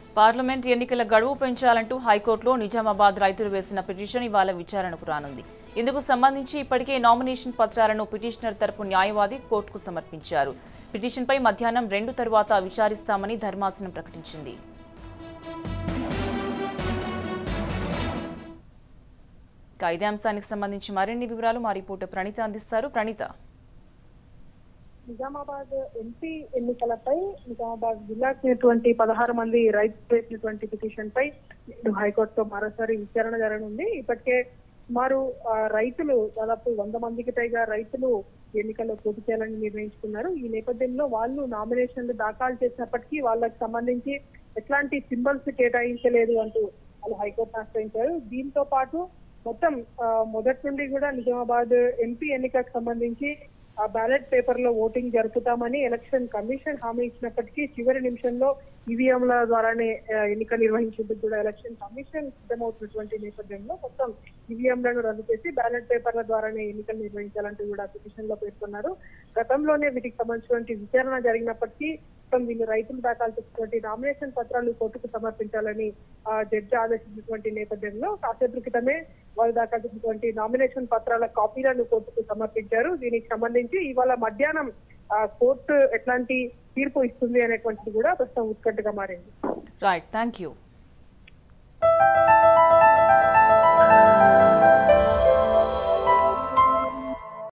parliament ఎన్నికల గడువు పెంచాలంటూ హైకోర్టులో నిజామాబాద్ రైతులు వేసిన పిటిషన్ ఇవాళ విచారణకు రానుంది ఇందుకు సంబంధించి ఇప్పటికే నామినేషన్ పత్రాలను పిటిషనర్ తరపు న్యాయవాది కోర్టుకు సమర్పించారు పిటిషన్పై మధ్యాహ్నం రెండు తరువాత విచారిస్తామని ధర్మాసనం ప్రకటించింది ఇక ఇదే అంశానికి సంబంధించి మరిన్ని వివరాలు మా రిపోర్టర్ ప్రణీత అందిస్తారు ప్రణీత నిజామాబాద్ ఎంపీ ఎన్నికలపై నిజామాబాద్ జిల్లాకు చెందినటువంటి పదహారు మంది రైతులు వేసినటువంటి పిటిషన్ పై నేడు హైకోర్టులో మరోసారి విచారణ జరగనుంది ఇప్పటికే సుమారు ఆ, రైతులు దాదాపు వంద మందికి పైగా రైతులు ఎన్నికల్లో పోటీ చేయాలని నిర్ణయించుకున్నారు ఈ నేపథ్యంలో వాళ్ళు నామినేషన్లు దాఖలు చేసినప్పటికీ వాళ్ళకి సంబంధించి ఎట్లాంటి సింబల్స్ కేటాయించలేదు అంటూ వాళ్ళు హైకోర్టు ఆశ్రయించారు దీంతో పాటు మొత్తం ఆ, మొదటి నుండి కూడా నిజామాబాద్ ఎంపీ ఎన్నికకు సంబంధించి ఆ బ్యాలెట్ పేపర్ లో ఓటింగ్ జరుపుతామని ఎలక్షన్ కమిషన్ హామీ ఇచ్చినప్పటికీ చివరి నిమిషంలో ఈవీఎంల ద్వారానే ఆ, ఎన్నిక నిర్వహించేందుకు కూడా ఎలక్షన్ కమిషన్ సిద్ధమవుతున్నటువంటి నేపథ్యంలో మొత్తం ఈవీఎంలను రద్దు చేసి బ్యాలెట్ పేపర్ల ద్వారానే ఎన్నికలు నిర్వహించాలంటూ కూడా పిటిషన్ లో పేర్కొన్నారు గతంలోనే వీటికి సంబంధించినటువంటి విచారణ జరిగినప్పటికీ మొత్తం వీళ్ళు రైతులు దాఖలు చేసినటువంటి నామినేషన్ పత్రాలు కోర్టుకు సమర్పించాలని ఆ, జడ్జి ఆదేశించినటువంటి నేపథ్యంలో కాసేపు క్రితమే వాళ్ళు దాఖలు చేసినటువంటి నామినేషన్ పత్రాల కాపీలను కోర్టుకు సమర్పించారు దీనికి సంబంధించి ఇవాళ మధ్యాహ్నం ఆ, కోర్టు ఎట్లాంటి తీర్పు ఇస్తుంది అనేటువంటిది కూడా ప్రస్తుతం ఉత్కంఠగా మారింది రైట్ థ్యాంక్ యూ